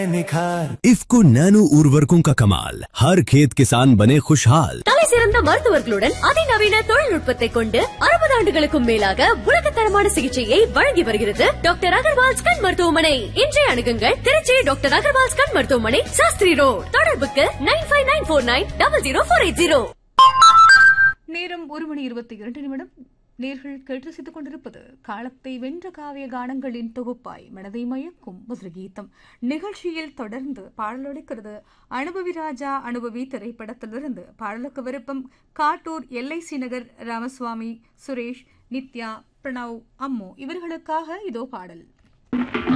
निखार इफ्को नैनो उर्वरकों का कमाल हर खेत किसान बने खुशहाल தலை சிறந்த மருத்துவர்களுடன் அதிநவீன தொழில்நுட்பத்தை கொண்டு அறுபது ஆண்டுகளுக்கும் மேலாக உலகத்தரமான சிகிச்சையை வழங்கி வருகிறது டாக்டர் அகர்வால்ஸ் கண் மருத்துவமனை இன்றைய அணுகுங்கள் திருச்சி டாக்டர் அகர்வால்ஸ் கண் மருத்துவமனை சாஸ்திரி ரோட் தொடர்புக்கு nine five nine four nine double zero four eight zero நேரம் ஒரு மணி இருபத்தி இரண்டு நிமிடம் நேர்கள் கேட்டு ரசித்துக் கொண்டிருப்பது காலத்தை வென்ற காவிய கானங்களின் தொகுப்பாய் மனதை மயக்கும் கீதம் நிகழ்ச்சியில் தொடர்ந்து பாடலொழிக்கிறது அனுபவி ராஜா அனுபவி திரைப்படத்திலிருந்து பாடலுக்கு விருப்பம் காட்டூர் எல்ஐசி நகர் ராமசுவாமி சுரேஷ் நித்யா பிரணவ் அம்மு இவர்களுக்காக இதோ பாடல்